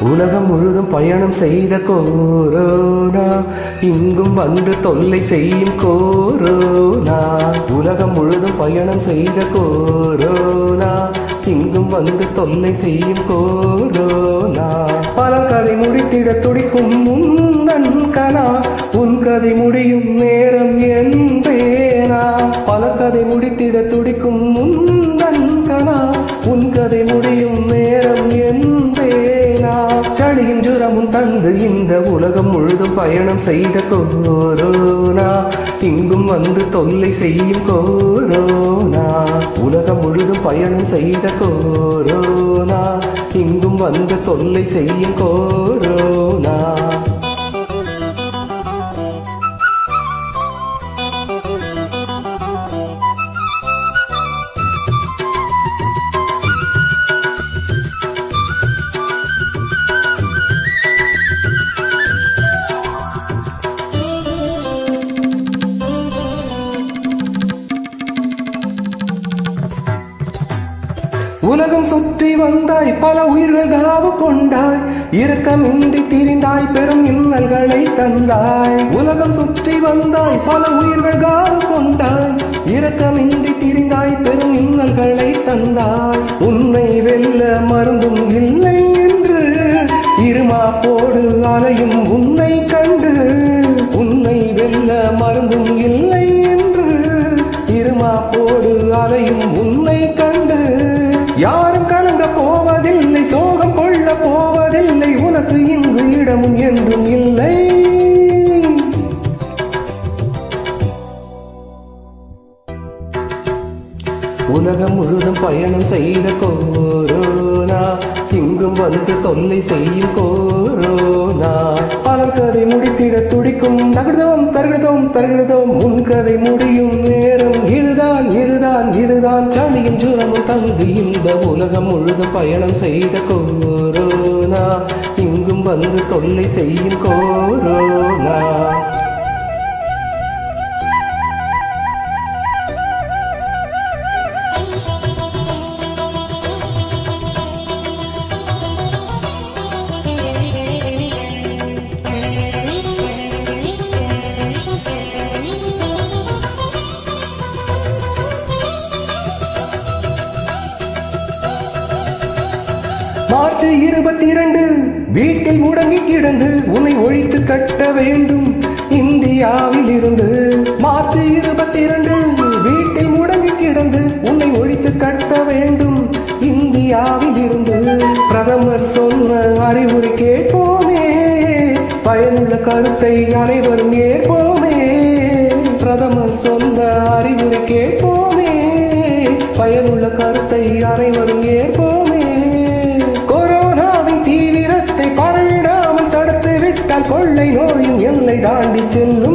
உலகம் முழுதும் பயணம் செய்த கோரோனா இங்கும் வந்து தொல்லை செய்யும் கோரோனா உலகம் முழுதும் பயணம் செய்த கோரோனா இங்கும் வந்து தொல்லை செய்யும் கோரோனா பல கதை முடித்திட துடிக்கும் முன்னன் கனா உன் கதை முடியும் நேரம் என்பேனா பல கதை முடித்திட துடிக்கும் முன்னன் கனா உன் கதை முடியும் நேரம் என்பேனா சளியும் ஜுரமும் தந்து இந்த உலகம் முழுதும் பயணம் செய்த கோரோனா இங்கும் வந்து தொல்லை செய்யும் கோரோனா உலகம் முழுதும் பயணம் செய்த கோரோனா இங்கும் வந்து தொல்லை செய்யும் கோரோனா உலகம் சுற்றி வந்தாய் பல உயிர்கள் காவு கொண்டாய் இரக்கமின்றி திரிந்தாய் பெரும் இன்னல்களை தந்தாய் உலகம் சுற்றி வந்தாய் பல உயிர்கள் காவு கொண்டாய் இரக்கமின்றி திரிந்தாய் பெரும் இன்னல்களை தந்தாய் உன்னை வெல்ல மருந்தும் இல்லை என்று இருமா போடு அலையும் உன்னை கண்டு உன்னை வெல்ல மருந்தும் இல்லை என்று இருமா போடு அலையும் உன்னை கண்டு யாரும் கலங்க போவதில்லை சோகம் கொள்ள போவதில்லை உனக்கு இங்கு இடமும் என்றும் இல்லை உலகம் முழுதும் பயணம் செய்த கோரோனா இங்கும் வந்து தொல்லை செய்யும் கோரோனா பலர் கதை முடித்திட துடிக்கும் தகுதோம் தருகிறதோம் தருகிறதோம் உன் கதை முடியும் நேரம் இதுதான் இதுதான் இதுதான் சளியும் ஜுரமும் தந்து இந்த உலகம் முழுதும் பயணம் செய்த கோரோனா இங்கும் வந்து தொல்லை செய்யும் கோரோனா மார்ச் இருபத்தி இரண்டு வீட்டில் முடங்கி கிடந்து உன்னை ஒழித்து கட்ட வேண்டும் இந்தியாவில் இருந்து மார்ச் இருபத்தி இரண்டு வீட்டில் முடங்கி கிடந்து உன்னை ஒழித்து கட்ட வேண்டும் இந்தியாவில் இருந்து பிரதமர் சொன்ன அறிவுரை கேட்போமே பயனுள்ள கருத்தை அனைவரும் ஏற்போமே பிரதமர் சொன்ன அறிவுரை கேட்போமே பயனுள்ள கருத்தை அனைவரும் ஏற்போமே கொரோனாவின் தீவிரத்தை பரவிடாமல் தடுத்து விட்டால் கொள்ளை நோயும் எல்லை தாண்டி செல்லும்